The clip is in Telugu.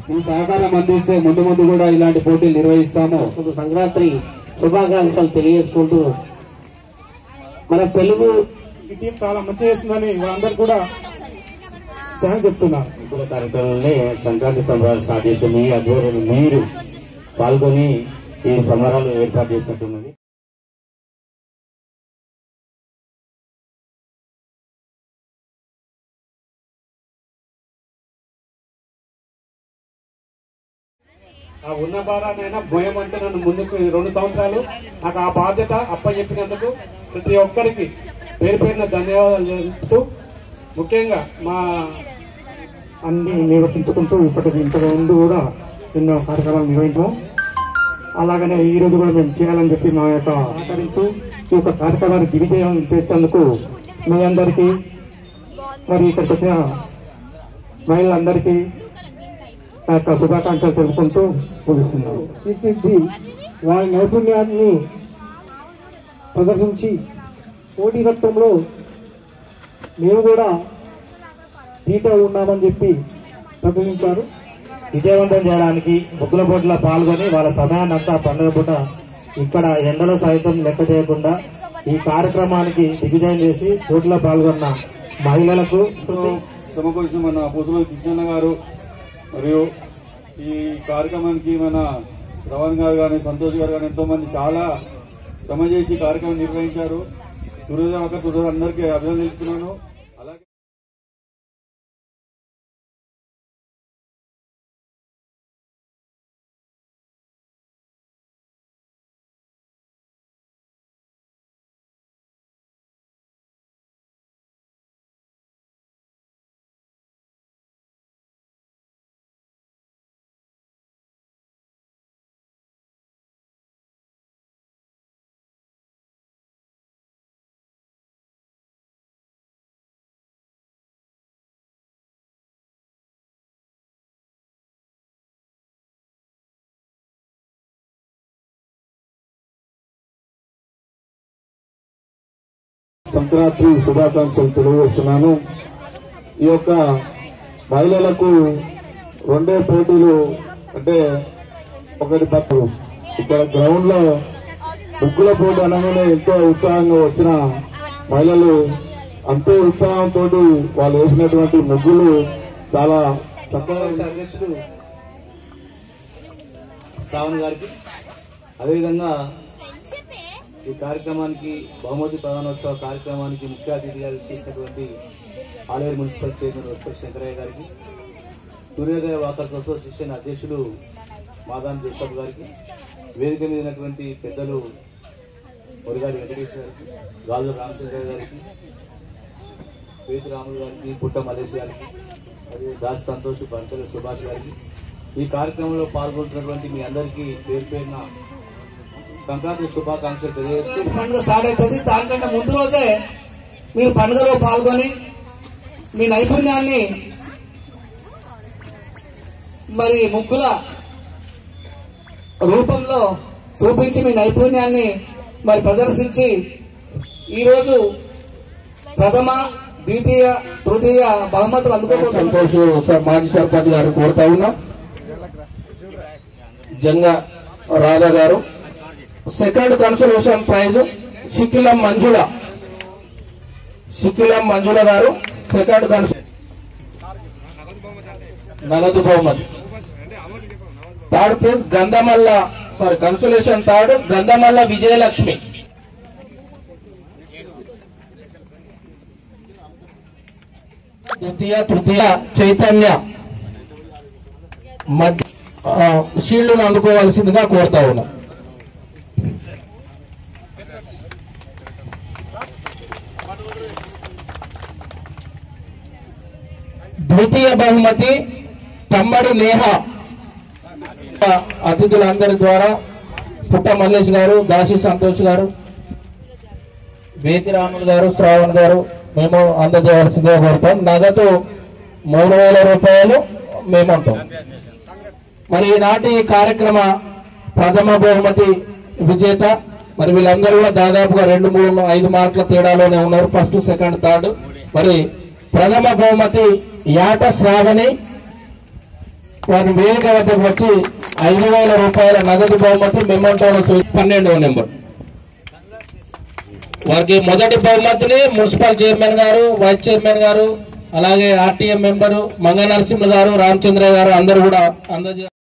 ఈ సహకారం అందిస్తే ముందు ముందు కూడా ఇలాంటి పోటీలు నిర్వహిస్తాము ఇప్పుడు సంక్రాంతి శుభాకాంక్షలు తెలియజేసుకుంటూ మన తెలుగు ఈ టీం చాలా మంచి చేస్తుందని వాళ్ళందరూ కూడా థ్యాంక్స్ చెప్తున్నా ముగ్గుల కార్యక్రమంలో సంక్రాంతి సంబరాలు స్టార్ట్ చేసి మీ ఆధ్వర్యంలో మీరు పాల్గొని ఈ సంబరాలు ఏర్పాటు చేసినట్టున్నది ఆ ఉన్న బాధానైనా భయం అంటే నన్ను ముందుకు ఈ రెండు సంవత్సరాలు నాకు ఆ బాధ్యత అప్ప చెప్పినందుకు ప్రతి ఒక్కరికి పేరు పేరున ధన్యవాదాలు చెప్తూ ముఖ్యంగా మా అన్ని నిర్వర్తించుకుంటూ ఇప్పటికి ఇంతకు ముందు కూడా ఎన్నో కార్యక్రమాలు నిర్వహించాము అలాగనే ఈ రోజు కూడా మేము చేయాలని చెప్పి మా యొక్క సహకరించు ఈ యొక్క కార్యక్రమాన్ని దిగ్విజయం చేసేందుకు మీ అందరికీ మరి ఇక్కడికి వచ్చిన మహిళలందరికీ నా యొక్క శుభాకాంక్షలు తెలుపుకుంటూ ముగిస్తున్నాను తీర్చిది వారి నైపుణ్యాన్ని ప్రదర్శించి పోటీతత్వంలో మేము కూడా తీట ఉన్నామని చెప్పి ప్రదర్శించారు విజయవంతం చేయడానికి ముగ్గుల పోటీలో పాల్గొని వాళ్ళ సమయాన్ని అంతా పండుగ పూట ఇక్కడ ఎండలో సైతం లెక్క చేయకుండా ఈ కార్యక్రమానికి దిగ్విజయం చేసి పోటీలో పాల్గొన్న మహిళలకు శ్రమపరిచిన మన పూసల కృష్ణన్న గారు మరియు ఈ కార్యక్రమానికి మన శ్రవణ్ గారు కానీ సంతోష్ గారు కానీ ఎంతో మంది చాలా శ్రమ చేసి ఈ కార్యక్రమం నిర్వహించారు సూర్యోదయం అక్క సూర్యోదయం అందరికీ అభినందిస్తున్నాను అలాగే సంక్రాంతి శుభాకాంక్షలు తెలియజేస్తున్నాను ఈ యొక్క మహిళలకు రెండే పోటీలు అంటే ఒకటి పత్తు ఇక్కడ గ్రౌండ్ లో ముగ్గుల పోటీ అనగానే ఎంతో ఉత్సాహంగా వచ్చిన మహిళలు అంతే ఉత్సాహంతో వాళ్ళు వేసినటువంటి ముగ్గులు చాలా చక్కగా అధ్యక్షుడు శ్రావణ్ గారికి అదేవిధంగా ఈ కార్యక్రమానికి బహుమతి ప్రధానోత్సవ కార్యక్రమానికి ముఖ్య అతిథిగా చేసినటువంటి ఆలేరు మున్సిపల్ చైర్మన్ వస్పతి శంకరయ్య గారికి సూర్యోదయ వాకర్స్ అసోసియేషన్ అధ్యక్షులు మాదాన్ జోసఫ్ గారికి వేదిక మీద ఉన్నటువంటి పెద్దలు మురిగారి వెంకటేష్ గారికి గాజు రామచంద్ర గారికి వేది రాములు గారికి పుట్ట మలేష్ గారికి మరియు దాస్ సంతోష్ బంకల సుభాష్ గారికి ఈ కార్యక్రమంలో పాల్గొంటున్నటువంటి మీ అందరికీ పేరు పేరున సంక్రాంతి శుభాకాంక్షలు తెలియజేస్తూ పండుగ స్టార్ట్ అవుతుంది దానికంటే ముందు రోజే మీరు పండుగలో పాల్గొని మీ నైపుణ్యాన్ని మరి ముగ్గుల రూపంలో చూపించి మీ నైపుణ్యాన్ని మరి ప్రదర్శించి ఈరోజు ప్రథమ ద్వితీయ తృతీయ బహుమతులు అందుకోబోతున్నారు సంతోష్ సర్- మాజీ సర్పంచ్ గారు కోరుతా ఉన్నాం Janga Radha garu second consolation prize Sikkilam Manjula Sikkilam Manjula garu second కన్సో నగదు బహుమతి third place Gandhamalla sorry consolation third Gandhamalla Vijayalakshmi ద్వితీయ తృతీయ చైతన్య మధ్య ఆ, షీల్డ్ను అందుకోవాల్సిందిగా కోరుతా ఉన్నాం ద్వితీయ బహుమతి తమ్మడి నేహ అతిథులందరి ద్వారా పుట్ట మల్లేష్ గారు దాసి సంతోష్ గారు వేతిరాములు గారు శ్రావణ్ గారు మేము అందజేయవలసిందిగా కోరుతాం నగదు మూడు వేల రూపాయలు మేము ఉంటాం మరి ఈనాటి ఈ కార్యక్రమ ప్రథమ బహుమతి విజేత మరి వీళ్ళందరూ కూడా దాదాపుగా రెండు మూడు ఐదు మార్కుల తేడాలోనే ఉన్నారు ఫస్ట్ సెకండ్ థర్డ్ మరి ప్రథమ బహుమతి యాట శ్రావణి వారి వేదిక వద్దకు వచ్చి ఐదు వేల రూపాయల నగదు బహుమతి మెమోటోను సూ- పన్నెండవ నెంబర్ వారికి మొదటి బహుమతిని municipal chairman garu vice chairman garu అలాగే ఆర్టీఎం మెంబరు మంగ నరసింహ గారు రామచంద్ర గారు అందరూ కూడా అందజే